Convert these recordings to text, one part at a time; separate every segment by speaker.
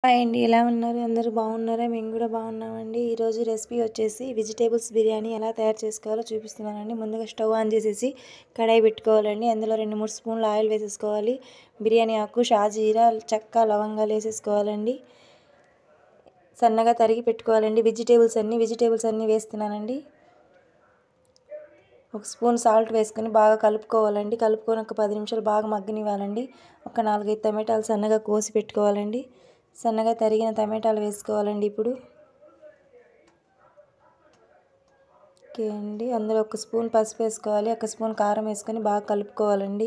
Speaker 1: hi అండి ఎలా ఉన్నారు అందరూ బాగున్నారా మేము కూడా బాగున్నామండి ఈరోజు రెసిపీ వచ్చేసి వెజిటేబుల్స్ బిర్యానీ ఎలా తయారు చేసుకోవాలో చూపిస్తున్నానండి ముందుగా స్టవ్ ఆన్ చేసేసి కడాయి పెట్టుకోవాలండి అందులో రెండు మూడు స్పూన్లు ఆయిల్ వేసేసుకోవాలి బిర్యానీ ఆకు షాజీరా చెక్క లవంగాలు వేసేసుకోవాలండి సన్నగా తరిగి పెట్టుకోవాలండి వెజిటేబుల్స్ అన్నీ వెజిటేబుల్స్ అన్నీ వేస్తున్నానండి ఒక స్పూన్ సాల్ట్ వేసుకొని బాగా కలుపుకోవాలండి కలుపుకొని ఒక పది నిమిషాలు బాగా మగ్గనివ్వాలండి ఒక నాలుగైదు టమాటాలు సన్నగా కోసి పెట్టుకోవాలండి సన్నగా తరిగిన టమాటాలు వేసుకోవాలండి ఇప్పుడు ఓకే అండి అందులో ఒక స్పూన్ పసుపు వేసుకోవాలి ఒక స్పూన్ కారం వేసుకొని బాగా కలుపుకోవాలండి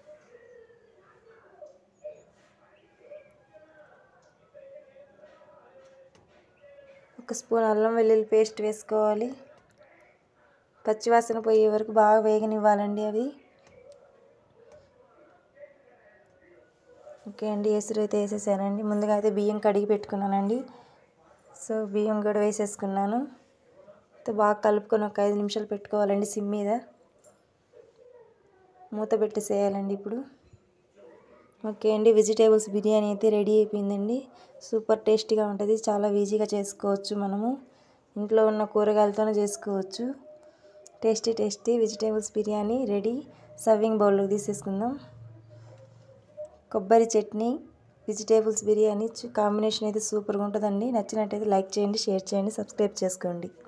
Speaker 1: ఒక స్పూన్ అల్లం వెల్లుల్లి పేస్ట్ వేసుకోవాలి పచ్చివాసన పోయే వరకు బాగా వేగనివ్వాలండి అవి ఓకే అండి ఎసురు అయితే వేసేసానండి ముందుగా అయితే బియ్యం కడిగి పెట్టుకున్నానండి సో బియ్యం కూడా వేసేసుకున్నాను బాగా కలుపుకొని ఒక ఐదు నిమిషాలు పెట్టుకోవాలండి సిమ్ మీద మూత పెట్టేసేయాలండి ఇప్పుడు ఓకే అండి వెజిటేబుల్స్ బిర్యానీ అయితే రెడీ అయిపోయిందండి సూపర్ టేస్టీగా ఉంటుంది చాలా ఈజీగా చేసుకోవచ్చు మనము ఇంట్లో ఉన్న కూరగాయలతోనే చేసుకోవచ్చు tasty tasty vegetables biryani ready serving బౌల్లోకి తీసేసుకుందాం కొబ్బరి చట్నీ వెజిటేబుల్స్ బిర్యానీ కాంబినేషన్ అయితే సూపర్గా ఉంటుందండి నచ్చినట్టయితే లైక్ చేయండి షేర్ చేయండి సబ్స్క్రైబ్ చేసుకోండి